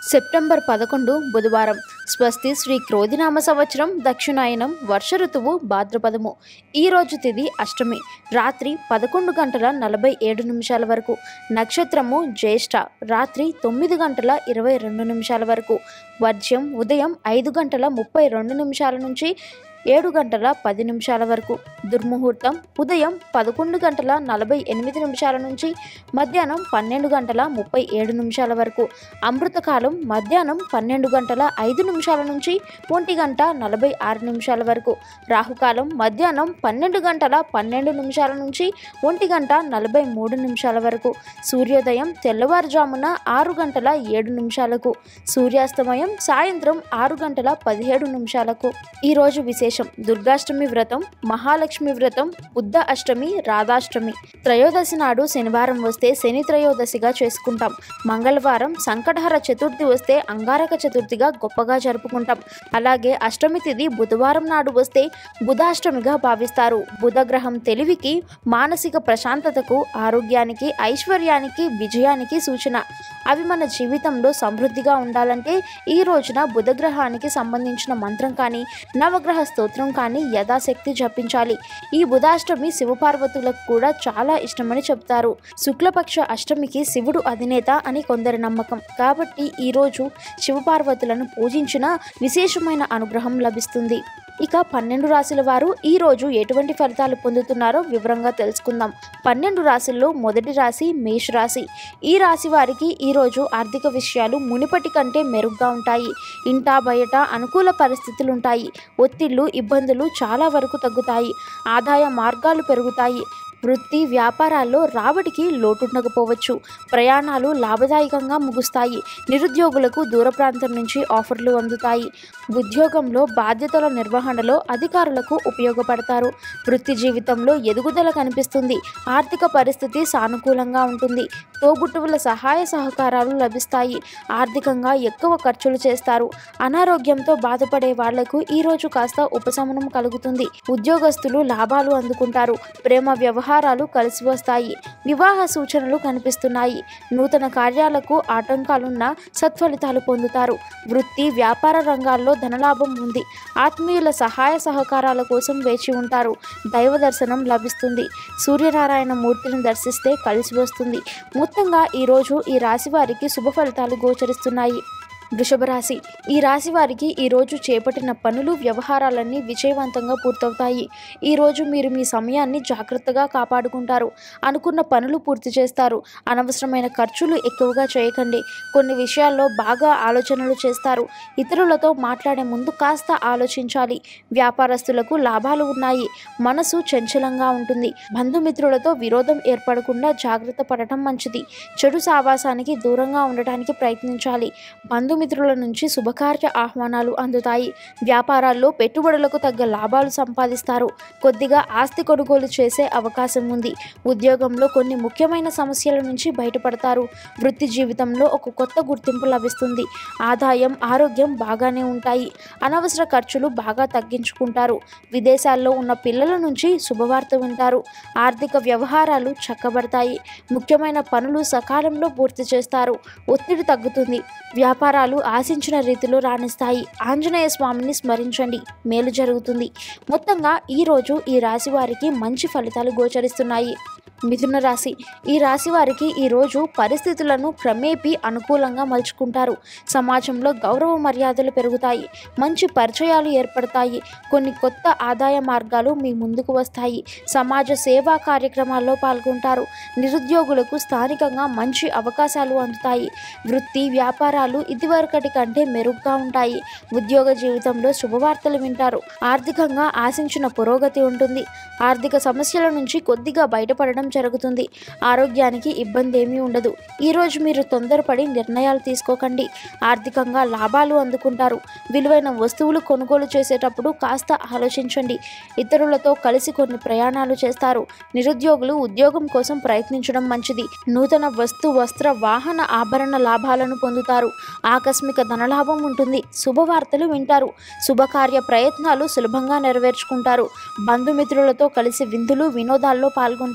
September పదకొండు బుధవారం స్వస్తి శ్రీ క్రోధినామ సంవత్సరం దక్షిణాయనం వర్ష ఋతువు భాద్రపదము ఈ రోజు తిది అష్టమి రాత్రి పదకొండు గంటల నలభై ఏడు నిమిషాల వరకు నక్షత్రము జ్యేష్ఠ రాత్రి తొమ్మిది గంటల ఇరవై రెండు నిమిషాల వరకు వర్జ్యం ఉదయం ఐదు గంటల ముప్పై రెండు నిమిషాల నుంచి ఏడు గంటల పది నిమిషాల వరకు దుర్ముహూర్తం ఉదయం పదకొండు గంటల నలభై ఎనిమిది నిమిషాల నుంచి మధ్యాహ్నం పన్నెండు గంటల ముప్పై ఏడు నిమిషాల వరకు అమృతకాలం మధ్యాహ్నం పన్నెండు గంటల ఐదు నిమిషాల నుంచి ఒంటి గంట నలభై ఆరు నిమిషాల వరకు రాహుకాలం మధ్యాహ్నం పన్నెండు గంటల పన్నెండు నిమిషాల నుంచి ఒంటి గంట నలభై మూడు నిమిషాల వరకు సూర్యోదయం తెల్లవారుజామున ఆరు గంటల ఏడు నిమిషాలకు సూర్యాస్తమయం సాయంత్రం ఆరు గంటల పదిహేడు నిమిషాలకు ఈరోజు విశేషం దుర్గాష్టమి వ్రతం మహాలక్ష్మి వ్రతం బుద్ధ అష్టమి రాధాష్టమి త్రయోదశి నాడు శనివారం వస్తే శని త్రయోదశిగా చేసుకుంటాం మంగళవారం సంకటహర చతుర్థి వస్తే అంగారక చతుర్థిగా గొప్పగా జరుపుకుంటాం అలాగే అష్టమి తిథి బుధవారం నాడు వస్తే బుధాష్టమిగా భావిస్తారు బుధగ్రహం తెలివికి మానసిక ప్రశాంతతకు ఆరోగ్యానికి ఐశ్వర్యానికి విజయానికి సూచన అవి మన జీవితంలో సమృద్ధిగా ఉండాలంటే ఈ రోజున బుధగ్రహానికి సంబంధించిన మంత్రం కానీ నవగ్రహ స్తోత్రం కానీ యథాశక్తి జపించాలి ఈ బుధాష్టమి శివపార్వతులకు కూడా చాలా ఇష్టమని చెప్తారు శుక్లపక్ష అష్టమికి శివుడు అధినేత అని కొందరి నమ్మకం కాబట్టి ఈరోజు శివపార్వతులను పూజించిన విశేషమైన అనుగ్రహం లభిస్తుంది ఇక పన్నెండు రాశుల వారు ఈ రోజు ఎటువంటి ఫలితాలు పొందుతున్నారో వివరంగా తెలుసుకుందాం పన్నెండు రాశుల్లో మొదటి రాశి మేష రాశి ఈ రాశి వారికి ఈరోజు ఆర్థిక విషయాలు మునిపటి కంటే మెరుగ్గా ఉంటాయి ఇంటా బయట అనుకూల పరిస్థితులు ఉంటాయి ఒత్తిళ్లు ఇబ్బందులు చాలా వరకు తగ్గుతాయి ఆదాయ మార్గాలు పెరుగుతాయి వృత్తి వ్యాపారాల్లో రాబడికి లోటుండకపోవచ్చు ప్రయాణాలు లాభదాయకంగా ముగుస్తాయి నిరుద్యోగులకు దూర ప్రాంతం నుంచి ఆఫర్లు అందుతాయి ఉద్యోగంలో బాధ్యతల నిర్వహణలో అధికారులకు ఉపయోగపడతారు వృత్తి జీవితంలో ఎదుగుదల కనిపిస్తుంది ఆర్థిక పరిస్థితి సానుకూలంగా ఉంటుంది తోబుట్టువుల సహాయ సహకారాలు లభిస్తాయి ఆర్థికంగా ఎక్కువ ఖర్చులు చేస్తారు అనారోగ్యంతో బాధపడే వాళ్లకు ఈరోజు కాస్త ఉపశమనం కలుగుతుంది ఉద్యోగస్తులు లాభాలు అందుకుంటారు ప్రేమ వ్యవహారాలు కలిసి వస్తాయి వివాహ సూచనలు కనిపిస్తున్నాయి నూతన కార్యాలకు ఆటంకాలున్న సత్ఫలితాలు పొందుతారు వృత్తి వ్యాపార రంగాల్లో ధనలాభం ఉంది ఆత్మీయుల సహాయ సహకారాల కోసం వేచి ఉంటారు దైవ దర్శనం లభిస్తుంది సూర్యనారాయణ మూర్తిని దర్శిస్తే కలిసి వస్తుంది మొత్తంగా ఈరోజు ఈ రాశి వారికి శుభ ఫలితాలు గోచరిస్తున్నాయి వృషభ రాశి ఈ రాశి వారికి ఈరోజు చేపట్టిన పనులు వ్యవహారాలన్నీ విజయవంతంగా పూర్తవుతాయి ఈరోజు మీరు మీ సమయాన్ని జాగ్రత్తగా కాపాడుకుంటారు అనుకున్న పనులు పూర్తి చేస్తారు అనవసరమైన ఖర్చులు ఎక్కువగా చేయకండి కొన్ని విషయాల్లో బాగా ఆలోచనలు చేస్తారు ఇతరులతో మాట్లాడే ముందు కాస్త ఆలోచించాలి వ్యాపారస్తులకు లాభాలు ఉన్నాయి మనసు చంచలంగా ఉంటుంది బంధుమిత్రులతో విరోధం ఏర్పడకుండా జాగ్రత్త పడటం మంచిది చెడు సావాసానికి దూరంగా ఉండటానికి ప్రయత్నించాలి బంధుమిత్రుల నుంచి శుభకార్య ఆహ్వానాలు అందుతాయి వ్యాపారాల్లో పెట్టుబడులకు తగ్గ లాభాలు సంపాదిస్తారు కొద్దిగా ఆస్తి కొనుగోలు చేసే అవకాశం ఉంది ఉద్యోగంలో కొన్ని ముఖ్యమైన సమస్యల నుంచి బయటపడతారు వృత్తి జీవితంలో ఒక కొత్త గుర్తింపు లభిస్తుంది ఆదాయం ఆరోగ్యం బాగానే ఉంటాయి అనవసర ఖర్చులు బాగా తగ్గించుకుంటారు విదేశాల్లో ఉన్న పిల్లల నుంచి శుభవార్త వింటారు ఆర్థిక వ్యవహారాలు చక్కబడతాయి ముఖ్యమైన పనులు సకాలంలో పూర్తి చేస్తారు ఒత్తిడి తగ్గుతుంది వ్యాపారాలు ఆశించిన రీతిలో రాణిస్తాయి ఆంజనేయ స్వామిని స్మరించండి మేలు జరుగుతుంది మొత్తంగా ఈరోజు ఈ రాశి వారికి మంచి ఫలితాలు గోచరిస్తున్నాయి మిథున రాశి ఈ రాశి వారికి ఈరోజు పరిస్థితులను క్రమేపీ అనుకూలంగా మలుచుకుంటారు సమాజంలో గౌరవ మర్యాదలు పెరుగుతాయి మంచి పరిచయాలు ఏర్పడతాయి కొన్ని కొత్త ఆదాయ మార్గాలు మీ ముందుకు వస్తాయి సమాజ సేవా కార్యక్రమాల్లో పాల్గొంటారు నిరుద్యోగులకు స్థానికంగా మంచి అవకాశాలు అందుతాయి వృత్తి వ్యాపారాలు ఇదివరకటి కంటే మెరుగ్గా ఉంటాయి ఉద్యోగ జీవితంలో శుభవార్తలు వింటారు ఆర్థికంగా ఆశించిన పురోగతి ఉంటుంది ఆర్థిక సమస్యల నుంచి కొద్దిగా బయటపడడం జరుగుతుంది ఆరోగ్యానికి ఇబ్బంది ఏమీ ఉండదు ఈరోజు మీరు తొందరపడి నిర్ణయాలు తీసుకోకండి ఆర్థికంగా లాభాలు అందుకుంటారు విలువైన వస్తువులు కొనుగోలు చేసేటప్పుడు కాస్త ఆలోచించండి ఇతరులతో కలిసి కొన్ని ప్రయాణాలు చేస్తారు నిరుద్యోగులు ఉద్యోగం కోసం ప్రయత్నించడం మంచిది నూతన వస్తు వస్త్ర వాహన ఆభరణ లాభాలను పొందుతారు ఆకస్మిక ధనలాభం ఉంటుంది శుభవార్తలు వింటారు శుభకార్య ప్రయత్నాలు సులభంగా నెరవేర్చుకుంటారు బంధుమిత్రులతో కలిసి విందులు వినోదాల్లో పాల్గొంటారు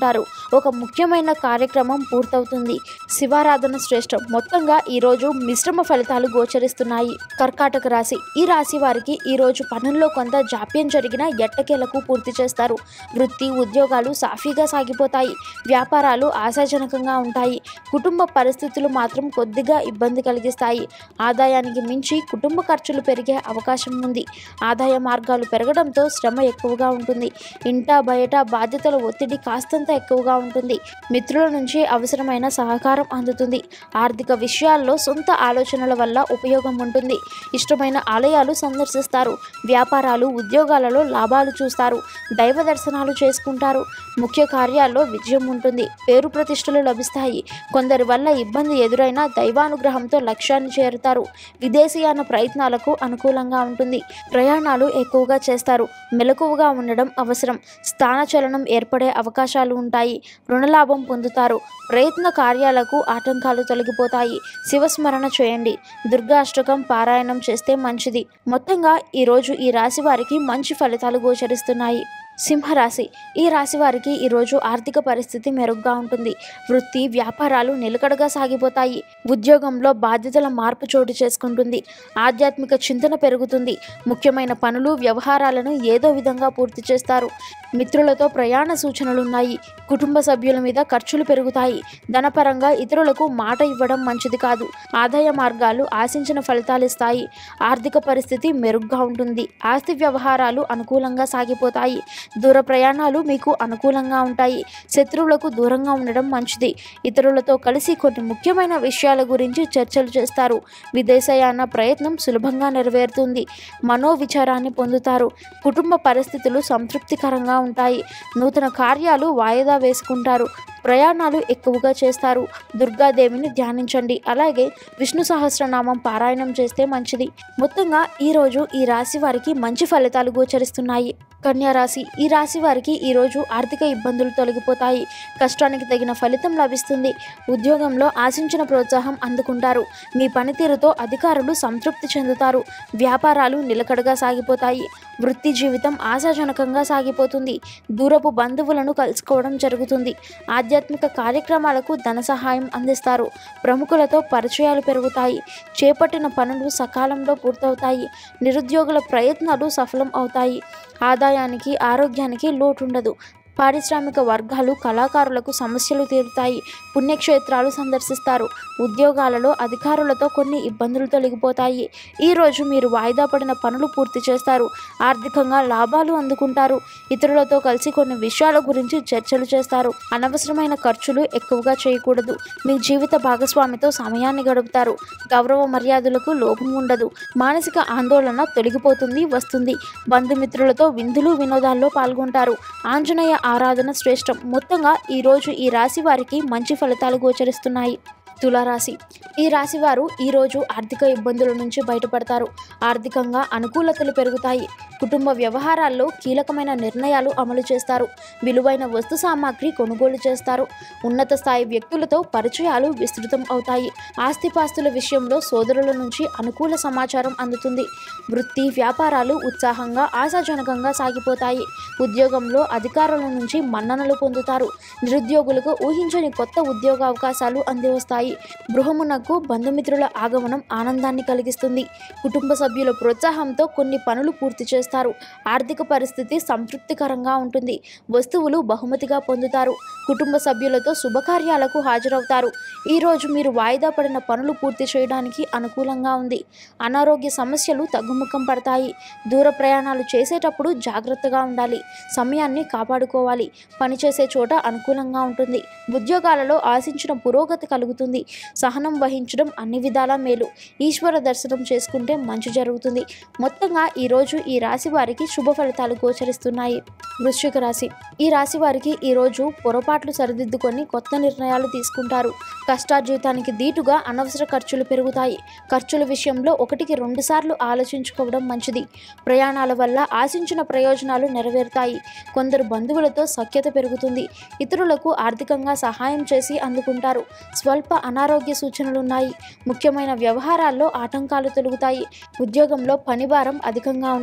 ఒక ముఖ్యమైన కార్యక్రమం పూర్తవుతుంది శివారాధన శ్రేష్టం మొత్తంగా ఈరోజు మిశ్రమ ఫలితాలు గోచరిస్తున్నాయి కర్కాటక రాశి ఈ రాశి వారికి ఈరోజు పనుల్లో కొంత జాప్యం జరిగిన ఎట్టకేలకు పూర్తి చేస్తారు వృత్తి ఉద్యోగాలు సాఫీగా సాగిపోతాయి వ్యాపారాలు ఆశాజనకంగా ఉంటాయి కుటుంబ పరిస్థితులు మాత్రం కొద్దిగా ఇబ్బంది కలిగిస్తాయి ఆదాయానికి మించి కుటుంబ ఖర్చులు పెరిగే అవకాశం ఉంది ఆదాయ మార్గాలు పెరగడంతో శ్రమ ఎక్కువగా ఉంటుంది ఇంటా బయట బాధ్యతల ఒత్తిడి కాస్తంత ఎక్కువగా ఉంటుంది మిత్రుల నుంచి అవసరమైన సహకారం అందుతుంది ఆర్థిక విషయాల్లో సొంత ఆలోచనల వల్ల ఉపయోగం ఉంటుంది ఇష్టమైన ఆలయాలు సందర్శిస్తారు వ్యాపారాలు ఉద్యోగాలలో లాభాలు చూస్తారు దైవ దర్శనాలు చేసుకుంటారు ముఖ్య కార్యాల్లో విజయం ఉంటుంది పేరు ప్రతిష్టలు లభిస్తాయి కొందరి వల్ల ఇబ్బంది ఎదురైనా దైవానుగ్రహంతో లక్ష్యాన్ని చేరుతారు విదేశీయాన ప్రయత్నాలకు అనుకూలంగా ఉంటుంది ప్రయాణాలు ఎక్కువగా చేస్తారు మెలకువగా ఉండడం అవసరం స్థానచలనం ఏర్పడే అవకాశాలు ఉంటాయి రుణలాభం పొందుతారు ప్రయత్న కార్యాలకు ఆటంకాలు తొలగిపోతాయి శివస్మరణ చేయండి దుర్గా అష్టకం పారాయణం చేస్తే మంచిది మొత్తంగా ఈరోజు ఈ రాశి వారికి మంచి ఫలితాలు గోచరిస్తున్నాయి సింహరాశి ఈ రాశి వారికి ఈరోజు ఆర్థిక పరిస్థితి మెరుగ్గా ఉంటుంది వృత్తి వ్యాపారాలు నిలకడగా సాగిపోతాయి ఉద్యోగంలో బాధ్యతల మార్పు చోటు చేసుకుంటుంది ఆధ్యాత్మిక చింతన పెరుగుతుంది ముఖ్యమైన పనులు వ్యవహారాలను ఏదో విధంగా పూర్తి చేస్తారు మిత్రులతో ప్రయాణ సూచనలున్నాయి కుటుంబ సభ్యుల మీద ఖర్చులు పెరుగుతాయి ధనపరంగా ఇతరులకు మాట ఇవ్వడం మంచిది కాదు ఆదాయ మార్గాలు ఆశించిన ఫలితాలు ఇస్తాయి ఆర్థిక పరిస్థితి మెరుగ్గా ఉంటుంది ఆస్తి వ్యవహారాలు అనుకూలంగా సాగిపోతాయి దూర ప్రయాణాలు మీకు అనుకూలంగా ఉంటాయి శత్రువులకు దూరంగా ఉండడం మంచిది ఇతరులతో కలిసి కొన్ని ముఖ్యమైన విషయాల గురించి చర్చలు చేస్తారు విదేశయాన ప్రయత్నం సులభంగా నెరవేరుతుంది మనోవిచారాన్ని పొందుతారు కుటుంబ పరిస్థితులు సంతృప్తికరంగా ఉంటాయి నూతన కార్యాలు వాయిదా వేసుకుంటారు ప్రయాణాలు ఎక్కువగా చేస్తారు దుర్గాదేవిని ధ్యానించండి అలాగే విష్ణు సహస్రనామం పారాయణం చేస్తే మంచిది మొత్తంగా ఈరోజు ఈ రాశి వారికి మంచి ఫలితాలు గోచరిస్తున్నాయి కన్యా రాశి ఈ రాశి వారికి ఈరోజు ఆర్థిక ఇబ్బందులు తొలగిపోతాయి కష్టానికి తగిన ఫలితం లభిస్తుంది ఉద్యోగంలో ఆశించిన ప్రోత్సాహం అందుకుంటారు మీ పనితీరుతో అధికారులు సంతృప్తి చెందుతారు వ్యాపారాలు నిలకడగా సాగిపోతాయి వృత్తి జీవితం ఆశాజనకంగా సాగిపోతుంది దూరపు బంధువులను కలుసుకోవడం జరుగుతుంది ఆధ్యాత్మిక కార్యక్రమాలకు ధన సహాయం అందిస్తారు ప్రముఖులతో పరిచయాలు పెరుగుతాయి చేపట్టిన పనులు సకాలంలో పూర్తవుతాయి నిరుద్యోగుల ప్రయత్నాలు సఫలం అవుతాయి ఆదాయానికి ఆరోగ్యానికి లోటుండదు పారిశ్రామిక వర్గాలు కళాకారులకు సమస్యలు తీరుతాయి పుణ్యక్షేత్రాలు సందర్శిస్తారు ఉద్యోగాలలో అధికారులతో కొన్ని ఇబ్బందులు తొలగిపోతాయి ఈరోజు మీరు వాయిదా పడిన పనులు పూర్తి చేస్తారు ఆర్థికంగా లాభాలు అందుకుంటారు ఇతరులతో కలిసి కొన్ని విషయాల గురించి చర్చలు చేస్తారు అనవసరమైన ఖర్చులు ఎక్కువగా చేయకూడదు మీ జీవిత భాగస్వామితో సమయాన్ని గడుపుతారు గౌరవ మర్యాదలకు లోపం ఉండదు మానసిక ఆందోళన తొలగిపోతుంది వస్తుంది బంధుమిత్రులతో విందులు వినోదాల్లో పాల్గొంటారు ఆంజనేయ ఆరాధన శ్రేష్టం మొత్తంగా ఈరోజు ఈ రాశి వారికి మంచి ఫలితాలు గోచరిస్తున్నాయి తులారాశి ఈ రాశి వారు ఈరోజు ఆర్థిక ఇబ్బందుల నుంచి బయటపడతారు ఆర్థికంగా అనుకూలతలు పెరుగుతాయి కుటుంబ వ్యవహారాల్లో కీలకమైన నిర్ణయాలు అమలు చేస్తారు విలువైన వస్తు సామాగ్రి కొనుగోలు చేస్తారు ఉన్నత స్థాయి వ్యక్తులతో పరిచయాలు విస్తృతం అవుతాయి ఆస్తిపాస్తుల విషయంలో సోదరుల నుంచి అనుకూల సమాచారం అందుతుంది వృత్తి వ్యాపారాలు ఉత్సాహంగా ఆశాజనకంగా సాగిపోతాయి ఉద్యోగంలో అధికారుల నుంచి మన్ననలు పొందుతారు నిరుద్యోగులకు ఊహించని కొత్త ఉద్యోగ అవకాశాలు అందివస్తాయి గృహమునకు బంధుమిత్రుల ఆగమనం ఆనందాన్ని కలిగిస్తుంది కుటుంబ సభ్యుల ప్రోత్సాహంతో కొన్ని పనులు పూర్తి చేస్తారు ఆర్థిక పరిస్థితి సంతృప్తికరంగా ఉంటుంది వస్తువులు బహుమతిగా పొందుతారు కుటుంబ సభ్యులతో శుభకార్యాలకు హాజరవుతారు ఈరోజు మీరు వాయిదా పడిన పనులు పూర్తి చేయడానికి అనుకూలంగా ఉంది అనారోగ్య సమస్యలు తగ్గుముఖం పడతాయి దూర ప్రయాణాలు చేసేటప్పుడు జాగ్రత్తగా ఉండాలి సమయాన్ని కాపాడుకోవాలి పనిచేసే చోట అనుకూలంగా ఉంటుంది ఉద్యోగాలలో ఆశించిన పురోగతి కలుగుతుంది సహనం వహించడం అన్ని విధాలా మేలు ఈశ్వర దర్శనం చేసుకుంటే మంచి జరుగుతుంది మొత్తంగా ఈరోజు ఈ రాశి వారికి శుభ ఫలితాలు గోచరిస్తున్నాయి వృశ్చిక రాశి ఈ రాశి వారికి ఈరోజు పొరపాట్లు సరిదిద్దుకొని కొత్త నిర్ణయాలు తీసుకుంటారు కష్టార్జితానికి దీటుగా అనవసర ఖర్చులు పెరుగుతాయి ఖర్చుల విషయంలో ఒకటికి రెండు సార్లు ఆలోచించుకోవడం మంచిది ప్రయాణాల వల్ల ఆశించిన ప్రయోజనాలు నెరవేరుతాయి కొందరు బంధువులతో సఖ్యత పెరుగుతుంది ఇతరులకు ఆర్థికంగా సహాయం చేసి అందుకుంటారు స్వల్ప అనారోగ్య సూచనలున్నాయి ముఖ్యమైన వ్యవహారాల్లో ఆటంకాలు తొలుగుతాయి ఉద్యోగంలో పనిభారం అధికంగా ఉంటుంది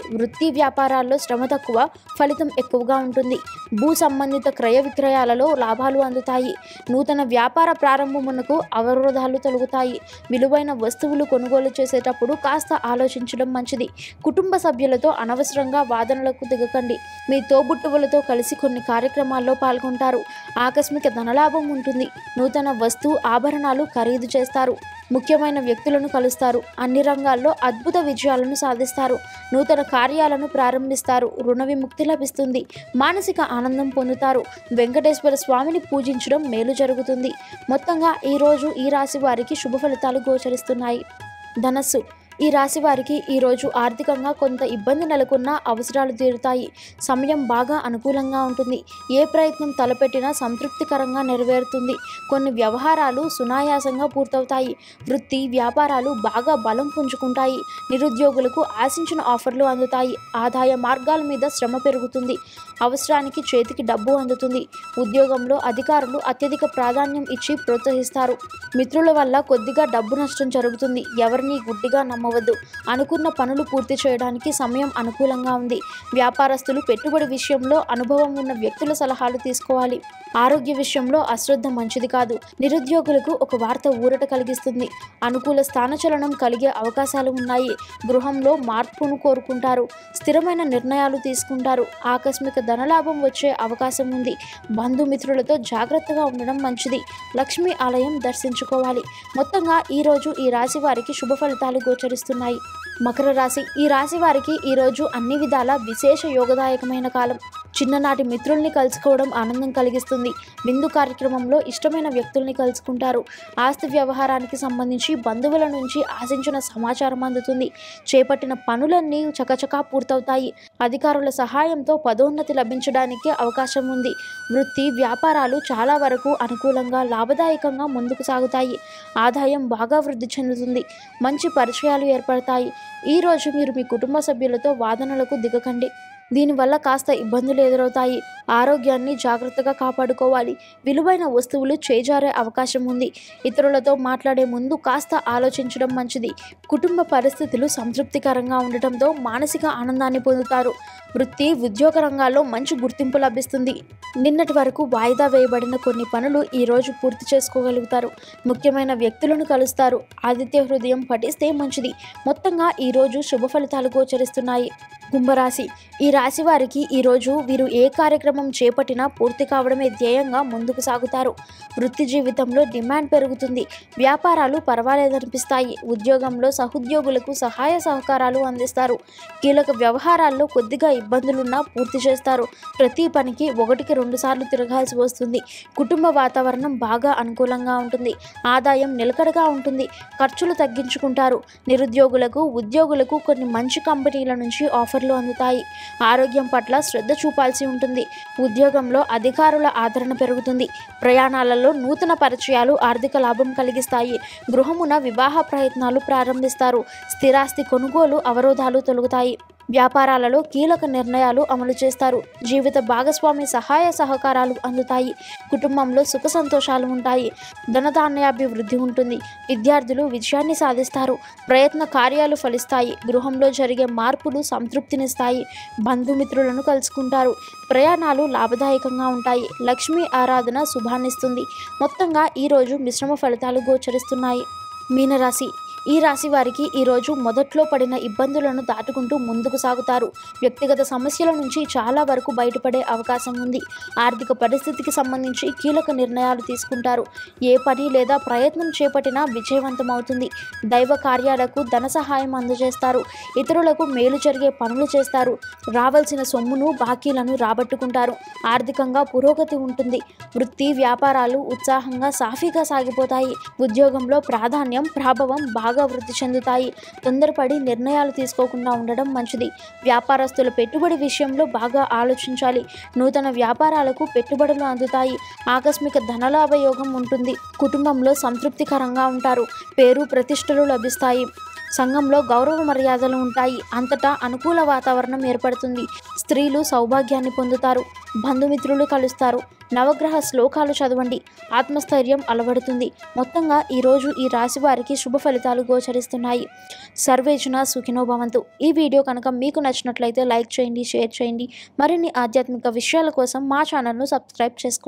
వృత్తి వ్యాపారాల్లో శ్రమ తక్కువ ఫలితం ఎక్కువగా ఉంటుంది భూ సంబంధిత క్రయ విక్రయాలలో లాభాలు అందుతాయి నూతన వ్యాపార ప్రారంభమునకు అవరోధాలు తొలగుతాయి విలువైన వస్తువులు కొనుగోలు చేసేటప్పుడు కాస్త ఆలోచించడం మంచిది కుటుంబ సభ్యులతో అనవసరంగా వాదనలకు దిగకండి మీ తోబుట్టువులతో కలిసి కొన్ని కార్యక్రమాల్లో పాల్గొంటారు ఆకస్మిక ధనలాభం ఉంటుంది నూతన వస్తు ఆభరణాలు ఖరీదు చేస్తారు ముఖ్యమైన వ్యక్తులను కలుస్తారు అన్ని రంగాల్లో అద్భుత విజయాలను సాధిస్తారు నూతన కార్యాలను ప్రారంభిస్తారు రుణ విముక్తి లభిస్తుంది మానసిక ఆనందం పొందుతారు వెంకటేశ్వర స్వామిని పూజించడం మేలు జరుగుతుంది మొత్తంగా ఈరోజు ఈ రాశి వారికి శుభ ఫలితాలు గోచరిస్తున్నాయి ధనస్సు ఈ రాశి వారికి ఈరోజు ఆర్థికంగా కొంత ఇబ్బంది నెలకొన్న అవసరాలు తీరుతాయి సమయం బాగా అనుకూలంగా ఉంటుంది ఏ ప్రయత్నం తలపెట్టినా సంతృప్తికరంగా నెరవేరుతుంది కొన్ని వ్యవహారాలు సునాయాసంగా పూర్తవుతాయి వృత్తి వ్యాపారాలు బాగా బలం పుంజుకుంటాయి నిరుద్యోగులకు ఆశించిన ఆఫర్లు అందుతాయి ఆదాయ మార్గాల మీద శ్రమ పెరుగుతుంది అవసరానికి చేతికి డబ్బు అందుతుంది ఉద్యోగంలో అధికారులు అత్యధిక ప్రాధాన్యం ఇచ్చి ప్రోత్సహిస్తారు మిత్రుల వల్ల కొద్దిగా డబ్బు నష్టం జరుగుతుంది ఎవరిని గుడ్డిగా నమ్మవద్దు అనుకున్న పనులు పూర్తి చేయడానికి సమయం అనుకూలంగా ఉంది వ్యాపారస్తులు పెట్టుబడి విషయంలో అనుభవం ఉన్న వ్యక్తుల సలహాలు తీసుకోవాలి ఆరోగ్య విషయంలో అశ్రద్ధ మంచిది కాదు నిరుద్యోగులకు ఒక వార్త ఊరట కలిగిస్తుంది అనుకూల స్థానచలనం కలిగే అవకాశాలు ఉన్నాయి గృహంలో మార్పును కోరుకుంటారు స్థిరమైన నిర్ణయాలు తీసుకుంటారు ఆకస్మిక ధనలాభం వచ్చే అవకాశం ఉంది బంధుమిత్రులతో జాగ్రత్తగా ఉండడం మంచిది లక్ష్మీ ఆలయం దర్శించుకోవాలి మొత్తంగా ఈరోజు ఈ రాశి వారికి శుభ ఫలితాలు గోచరిస్తున్నాయి మకర రాశి ఈ రాశి వారికి ఈరోజు అన్ని విధాల విశేష యోగదాయకమైన కాలం చిన్ననాటి మిత్రుల్ని కలుసుకోవడం ఆనందం కలిగిస్తుంది విందు కార్యక్రమంలో ఇష్టమైన వ్యక్తుల్ని కలుసుకుంటారు ఆస్తి వ్యవహారానికి సంబంధించి బంధువుల నుంచి ఆశించిన సమాచారం అందుతుంది చేపట్టిన పనులన్నీ చకచకా పూర్తవుతాయి అధికారుల సహాయంతో పదోన్నతి లభించడానికి అవకాశం ఉంది వృత్తి వ్యాపారాలు చాలా వరకు అనుకూలంగా లాభదాయకంగా ముందుకు సాగుతాయి ఆదాయం బాగా వృద్ధి చెందుతుంది మంచి పరిచయాలు ఏర్పడతాయి ఈరోజు మీరు మీ కుటుంబ సభ్యులతో వాదనలకు దిగకండి దీనివల్ల కాస్త ఇబ్బందులు ఎదురవుతాయి ఆరోగ్యాన్ని జాగ్రత్తగా కాపాడుకోవాలి విలువైన వస్తువులు చేజారే అవకాశం ఉంది ఇతరులతో మాట్లాడే ముందు కాస్త ఆలోచించడం మంచిది కుటుంబ పరిస్థితులు సంతృప్తికరంగా ఉండటంతో మానసిక ఆనందాన్ని పొందుతారు వృత్తి ఉద్యోగ రంగాల్లో మంచి గుర్తింపు లభిస్తుంది నిన్నటి వరకు వాయిదా వేయబడిన కొన్ని పనులు ఈరోజు పూర్తి చేసుకోగలుగుతారు ముఖ్యమైన వ్యక్తులను కలుస్తారు ఆదిత్య హృదయం పఠిస్తే మంచిది మొత్తంగా ఈరోజు శుభ ఫలితాలు గోచరిస్తున్నాయి కుంభరాశి ఈ రాశి వారికి ఈరోజు వీరు ఏ కార్యక్రమం చేపట్టినా పూర్తి కావడమే ధ్యేయంగా ముందుకు సాగుతారు వృత్తి జీవితంలో డిమాండ్ పెరుగుతుంది వ్యాపారాలు పర్వాలేదనిపిస్తాయి ఉద్యోగంలో సహోద్యోగులకు సహాయ సహకారాలు అందిస్తారు కీలక వ్యవహారాల్లో కొద్దిగా ఇబ్బందులున్నా పూర్తి చేస్తారు ప్రతి పనికి ఒకటికి రెండు సార్లు తిరగాల్సి వస్తుంది కుటుంబ వాతావరణం బాగా అనుకూలంగా ఉంటుంది ఆదాయం నిలకడగా ఉంటుంది ఖర్చులు తగ్గించుకుంటారు నిరుద్యోగులకు ఉద్యోగులకు కొన్ని మంచి కంపెనీల నుంచి ఆఫర్లు అందుతాయి ఆరోగ్యం పట్ల శ్రద్ధ చూపాల్సి ఉంటుంది ఉద్యోగంలో అధికారుల ఆదరణ పెరుగుతుంది ప్రయాణాలలో నూతన పరిచయాలు ఆర్థిక లాభం కలిగిస్తాయి గృహమున వివాహ ప్రయత్నాలు ప్రారంభిస్తారు స్థిరాస్తి కొనుగోలు అవరోధాలు తొలగుతాయి వ్యాపారాలలో కీలక నిర్ణయాలు అమలు చేస్తారు జీవిత భాగస్వామి సహాయ సహకారాలు అందుతాయి కుటుంబంలో సుఖ సంతోషాలు ఉంటాయి ధనధాన్యాభివృద్ధి ఉంటుంది విద్యార్థులు విజయాన్ని సాధిస్తారు ప్రయత్న కార్యాలు ఫలిస్తాయి గృహంలో జరిగే మార్పులు సంతృప్తినిస్తాయి బంధుమిత్రులను కలుసుకుంటారు ప్రయాణాలు లాభదాయకంగా ఉంటాయి లక్ష్మీ ఆరాధన శుభాన్నిస్తుంది మొత్తంగా ఈరోజు మిశ్రమ ఫలితాలు గోచరిస్తున్నాయి మీనరాశి ఈ రాశి వారికి ఈరోజు మొదట్లో పడిన ఇబ్బందులను దాటుకుంటూ ముందుకు సాగుతారు వ్యక్తిగత సమస్యల నుంచి చాలా వరకు బయటపడే అవకాశం ఉంది ఆర్థిక పరిస్థితికి సంబంధించి కీలక నిర్ణయాలు తీసుకుంటారు ఏ పని లేదా ప్రయత్నం చేపట్టినా విజయవంతమవుతుంది దైవ కార్యాలకు ధన సహాయం అందజేస్తారు ఇతరులకు మేలు జరిగే పనులు చేస్తారు రావాల్సిన సొమ్మును బాకీలను రాబట్టుకుంటారు ఆర్థికంగా పురోగతి ఉంటుంది వృత్తి వ్యాపారాలు ఉత్సాహంగా సాఫీగా సాగిపోతాయి ఉద్యోగంలో ప్రాధాన్యం ప్రభావం బాగా వృద్ధి చెందుతాయి తొందరపడి నిర్ణయాలు తీసుకోకుండా ఉండడం మంచిది వ్యాపారస్తుల పెట్టుబడి విషయంలో బాగా ఆలోచించాలి నూతన వ్యాపారాలకు పెట్టుబడులు అందుతాయి ఆకస్మిక ధనలాభ యోగం ఉంటుంది కుటుంబంలో సంతృప్తికరంగా ఉంటారు పేరు ప్రతిష్టలు లభిస్తాయి సంఘంలో గౌరవ మర్యాదలు ఉంటాయి అంతటా అనుకూల వాతావరణం ఏర్పడుతుంది స్త్రీలు సౌభాగ్యాన్ని పొందుతారు బంధుమిత్రులు కలుస్తారు నవగ్రహ శ్లోకాలు చదవండి ఆత్మస్థైర్యం అలవడుతుంది మొత్తంగా ఈరోజు ఈ రాశి వారికి శుభ ఫలితాలు గోచరిస్తున్నాయి సర్వేజన సుఖినో భవంతు ఈ వీడియో కనుక మీకు నచ్చినట్లయితే లైక్ చేయండి షేర్ చేయండి మరిన్ని ఆధ్యాత్మిక విషయాల కోసం మా ఛానల్ను సబ్స్క్రైబ్ చేసుకోండి